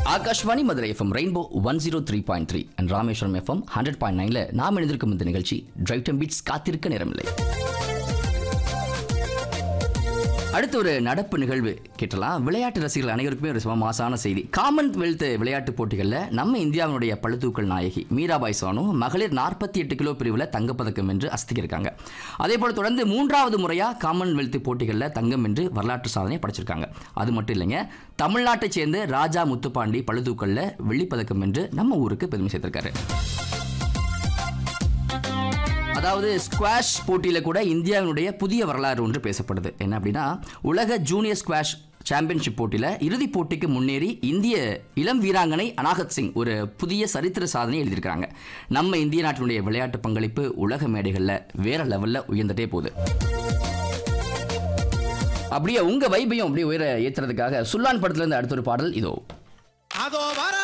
Akashvani Madurai FM rainbow one zero three point three and Rameswaram FM hundred point நைன்ல நாம் இணைந்திருக்கும் இந்த நிகழ்ச்சி டிரைவ் டம் பீட்ஸ் காத்திருக்க நேரமில்லை அடுத்து ஒரு நடப்பு நிகழ்வு கேட்டலாம் விளையாட்டு ரசிகர்கள் அனைவருக்குமே ஒரு சும மாசான செய்தி காமன்வெல்த் விளையாட்டுப் போட்டிகளில் நம்ம இந்தியாவினுடைய பளுதூக்கல் நாயகி மீராபாய் சானு மகளிர் நாற்பத்தி எட்டு கிலோ பிரிவில் தங்கப்பதக்கம் வென்று அஸ்திக்கிருக்காங்க அதே போல் தொடர்ந்து மூன்றாவது முறையாக காமன்வெல்த் போட்டிகளில் தங்கம் வென்று வரலாற்று சாதனை படைச்சிருக்காங்க அது மட்டும் இல்லைங்க தமிழ்நாட்டைச் சேர்ந்த ராஜா முத்துப்பாண்டி பளுதூக்கல்ல வெள்ளிப்பதக்கம் வென்று நம்ம ஊருக்கு பெருமை சேர்த்திருக்காரு அதாவது ஸ்குவாஷ் போட்டியில் கூட இந்தியாவினுடைய புதிய வரலாறு ஒன்று பேசப்படுது என்ன அப்படின்னா உலக ஜூனியர் ஸ்குவாஷ் சாம்பியன்ஷிப் போட்டியில் இறுதிப் போட்டிக்கு முன்னேறி இந்திய இளம் வீராங்கனை அனாகத் சிங் ஒரு புதிய சரித்திர சாதனை எழுதியிருக்காங்க நம்ம இந்திய நாட்டினுடைய விளையாட்டு பங்களிப்பு உலக மேடைகளில் வேற லெவலில் உயர்ந்துட்டே போகுது அப்படியே உங்க வைபையும் அப்படியே உயர ஏற்றுறதுக்காக சுல்லான் படத்துல இருந்து அடுத்த ஒரு பாடல் இதோ அதோ வர